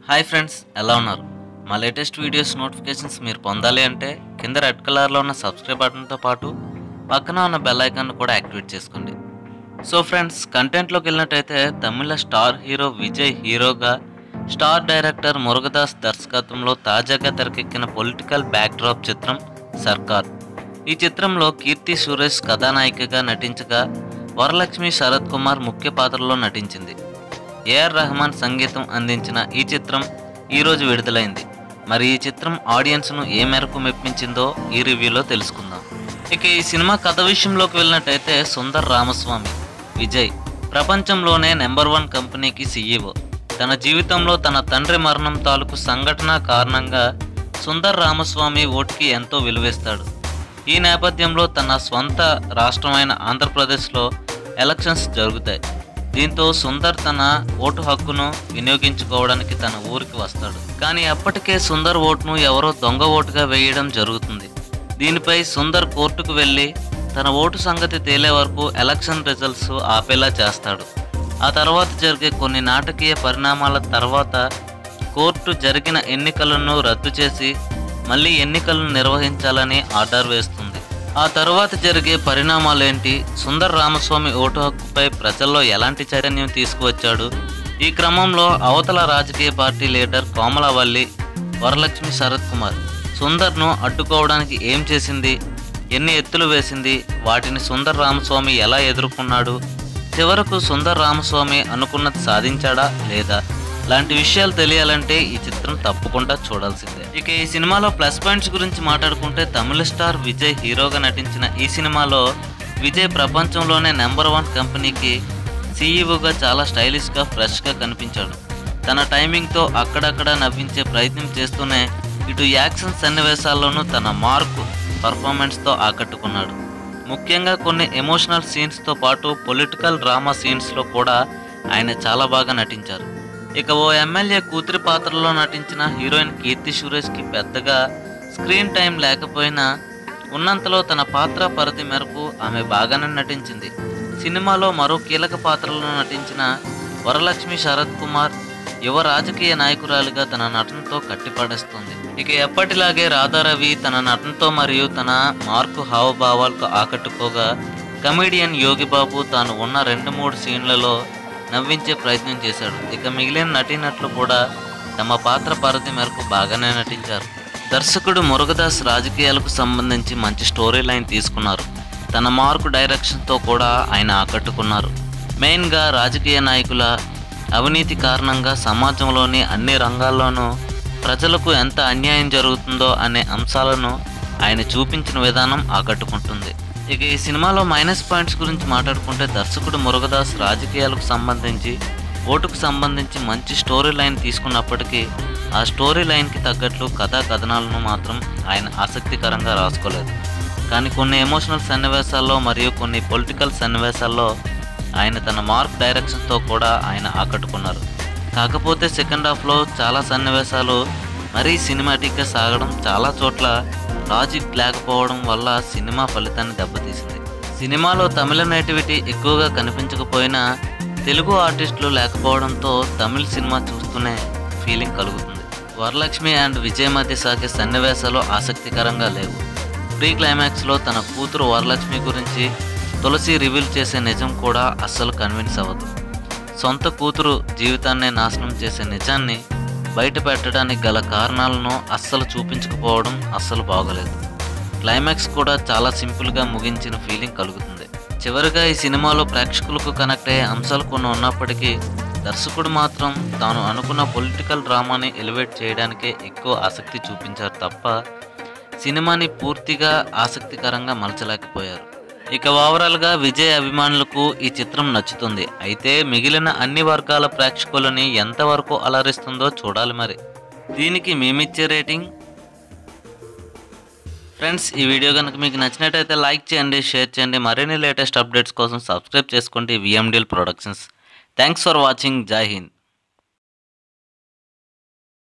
hi friends ఎలా ఉన్నారు మా లేటెస్ట్ వీడియోస్ నోటిఫికేషన్స్ మీరు పొందాలి అంటే కింద రెడ్ కలర్లో ఉన్న సబ్స్క్రైబ్ బటన్తో పాటు పక్కన ఉన్న బెల్ ఐకాన్ కూడా యాక్టివేట్ చేసుకోండి సో ఫ్రెండ్స్ కంటెంట్లోకి వెళ్ళినట్టయితే తమిళ స్టార్ హీరో విజయ్ హీరోగా స్టార్ డైరెక్టర్ మురుగదాస్ దర్శకత్వంలో తాజాగా తెరకెక్కిన పొలిటికల్ బ్యాక్డ్రాప్ చిత్రం సర్కార్ ఈ చిత్రంలో కీర్తి సురేష్ కథానాయికగా నటించగా వరలక్ష్మి శరత్ కుమార్ ముఖ్య పాత్రలో నటించింది ఏఆర్ రెహమాన్ సంగీతం అందించిన ఈ చిత్రం ఈరోజు విడుదలైంది మరి ఈ చిత్రం ఆడియన్స్ను ఏ మేరకు మెప్పించిందో ఈ రివ్యూలో తెలుసుకుందాం ఇక ఈ సినిమా కథ విషయంలోకి వెళ్ళినట్టయితే సుందర్ రామస్వామి విజయ్ ప్రపంచంలోనే నెంబర్ వన్ కంపెనీకి సీఈఓ తన జీవితంలో తన తండ్రి మరణం తాలూకు సంఘటన కారణంగా సుందర్ రామస్వామి ఓటుకి ఎంతో విలువేస్తాడు ఈ నేపథ్యంలో తన స్వంత రాష్ట్రమైన ఆంధ్రప్రదేశ్లో ఎలక్షన్స్ జరుగుతాయి దీంతో సుందర్ తన ఓటు హక్కును వినియోగించుకోవడానికి తన ఊరికి వస్తాడు కానీ అప్పటికే సుందర్ ఓటును ఎవరో దొంగ ఓటుగా వేయడం జరుగుతుంది దీనిపై సుందర్ కోర్టుకు వెళ్ళి తన ఓటు సంగతి తేలే వరకు ఎలక్షన్ రిజల్ట్స్ ఆపేలా చేస్తాడు ఆ తర్వాత జరిగే కొన్ని నాటకీయ పరిణామాల తర్వాత కోర్టు జరిగిన ఎన్నికలను రద్దు చేసి మళ్ళీ ఎన్నికలను నిర్వహించాలని ఆర్డర్ వేస్తుంది ఆ తర్వాత జరిగే పరిణామాలేంటి సుందర్ రామస్వామి ఓటు హక్కుపై ప్రజల్లో ఎలాంటి చైతన్యం తీసుకువచ్చాడు ఈ క్రమంలో అవతల రాజకీయ పార్టీ లీడర్ కోమలవల్లి వరలక్ష్మి శరత్ కుమార్ సుందర్ను అడ్డుకోవడానికి ఏం చేసింది ఎన్ని ఎత్తులు వేసింది వాటిని సుందర్ రామస్వామి ఎలా ఎదుర్కొన్నాడు చివరకు సుందర్ రామస్వామి అనుకున్నది సాధించాడా లేదా లాంటి విషయాలు తెలియాలంటే ఈ చిత్రం తప్పకుండా చూడాల్సిందే ఇక ఈ సినిమాలో ప్లస్ పాయింట్స్ గురించి మాట్లాడుకుంటే తమిళ స్టార్ విజయ్ హీరోగా నటించిన ఈ సినిమాలో విజయ్ ప్రపంచంలోనే నెంబర్ వన్ కంపెనీకి సీఈఓగా చాలా స్టైలిష్గా ఫ్రెష్గా కనిపించాడు తన టైమింగ్తో అక్కడక్కడ నవ్వించే ప్రయత్నం చేస్తూనే ఇటు యాక్షన్ సన్నివేశాల్లోనూ తన మార్కు పర్ఫార్మెన్స్తో ఆకట్టుకున్నాడు ముఖ్యంగా కొన్ని ఎమోషనల్ సీన్స్తో పాటు పొలిటికల్ డ్రామా సీన్స్లో కూడా ఆయన చాలా బాగా నటించారు ఇక ఓ ఎమ్మెల్యే కూతురి పాత్రలో నటించిన హీరోయిన్ కీర్తి సురేష్కి పెద్దగా స్క్రీన్ టైం లేకపోయినా ఉన్నంతలో తన పాత్ర పరిధి మేరకు ఆమె బాగానే నటించింది సినిమాలో మరో కీలక పాత్రలో నటించిన వరలక్ష్మి శరత్ కుమార్ యువ రాజకీయ నాయకురాలిగా తన నటనతో కట్టిపడేస్తుంది ఇక ఎప్పటిలాగే రాధారవి తన నటనతో మరియు తన మార్కు హావభావాలకు ఆకట్టుకోగా కమెడియన్ యోగిబాబు తాను ఉన్న రెండు మూడు సీన్లలో నవ్వించే ప్రయత్నం చేశాడు ఇక మిగిలిన నటీనటులు కూడా తమ పాత్ర పరిధి మేరకు బాగానే నటించారు దర్శకుడు మురుగదాస్ రాజకీయాలకు సంబంధించి మంచి స్టోరీ లైన్ తీసుకున్నారు తన మార్కు డైరెక్షన్తో కూడా ఆయన ఆకట్టుకున్నారు మెయిన్గా రాజకీయ నాయకుల అవినీతి కారణంగా సమాజంలోని అన్ని రంగాల్లోనూ ప్రజలకు ఎంత అన్యాయం జరుగుతుందో అనే అంశాలను ఆయన చూపించిన విధానం ఆకట్టుకుంటుంది ఇక ఈ సినిమాలో మైనస్ పాయింట్స్ గురించి మాట్లాడుకుంటే దర్శకుడు మురుగదాస్ రాజకీయాలకు సంబంధించి ఓటుకు సంబంధించి మంచి స్టోరీ లైన్ తీసుకున్నప్పటికీ ఆ స్టోరీ లైన్కి తగ్గట్లు కథా కథనాలను మాత్రం ఆయన ఆసక్తికరంగా రాసుకోలేదు కానీ కొన్ని ఎమోషనల్ సన్నివేశాల్లో మరియు కొన్ని పొలిటికల్ సన్నివేశాల్లో ఆయన తన మార్క్ డైరెక్షన్తో కూడా ఆయన ఆకట్టుకున్నారు కాకపోతే సెకండ్ హాఫ్లో చాలా సన్నివేశాలు మరీ సినిమాటిక్గా సాగడం చాలా చోట్ల లాజిక్ లేకపోవడం వల్ల సినిమా ఫలితాన్ని దెబ్బతీసింది సినిమాలో తమిళ నేటివిటీ ఎక్కువగా కనిపించకపోయినా తెలుగు ఆర్టిస్టులు లేకపోవడంతో తమిళ సినిమా చూస్తూనే ఫీలింగ్ కలుగుతుంది వరలక్ష్మి అండ్ విజయ్ మధ్య సాగే సన్నివేశాలు ఆసక్తికరంగా లేవు ప్రీ క్లైమాక్స్లో తన కూతురు వరలక్ష్మి గురించి తులసి రివీల్ చేసే నిజం కూడా అస్సలు కన్విన్స్ అవ్వదు సొంత కూతురు జీవితాన్నే నాశనం చేసే నిజాన్ని బయట పెట్టడానికి గల కారణాలను అస్సలు చూపించకపోవడం అస్సలు బాగలేదు క్లైమాక్స్ కూడా చాలా సింపుల్గా ముగించిన ఫీలింగ్ కలుగుతుంది చివరిగా ఈ సినిమాలో ప్రేక్షకులకు కనెక్ట్ అయ్యే అంశాలు కొన్ని ఉన్నప్పటికీ దర్శకుడు మాత్రం తాను అనుకున్న పొలిటికల్ డ్రామాని ఎలివేట్ చేయడానికే ఎక్కువ ఆసక్తి చూపించారు తప్ప సినిమాని పూర్తిగా ఆసక్తికరంగా మలచలేకపోయారు ఇక ఓవరాల్గా విజయ్ అభిమానులకు ఈ చిత్రం నచ్చుతుంది అయితే మిగిలిన అన్ని వర్గాల ప్రేక్షకులని ఎంతవరకు అలరిస్తుందో చూడాలి మరి దీనికి మేమిచ్చే రేటింగ్ ఫ్రెండ్స్ ఈ వీడియో కనుక మీకు నచ్చినట్టయితే లైక్ చేయండి షేర్ చేయండి మరిన్ని లేటెస్ట్ అప్డేట్స్ కోసం సబ్స్క్రైబ్ చేసుకోండి VMDL productions thanks for watching Jai Hind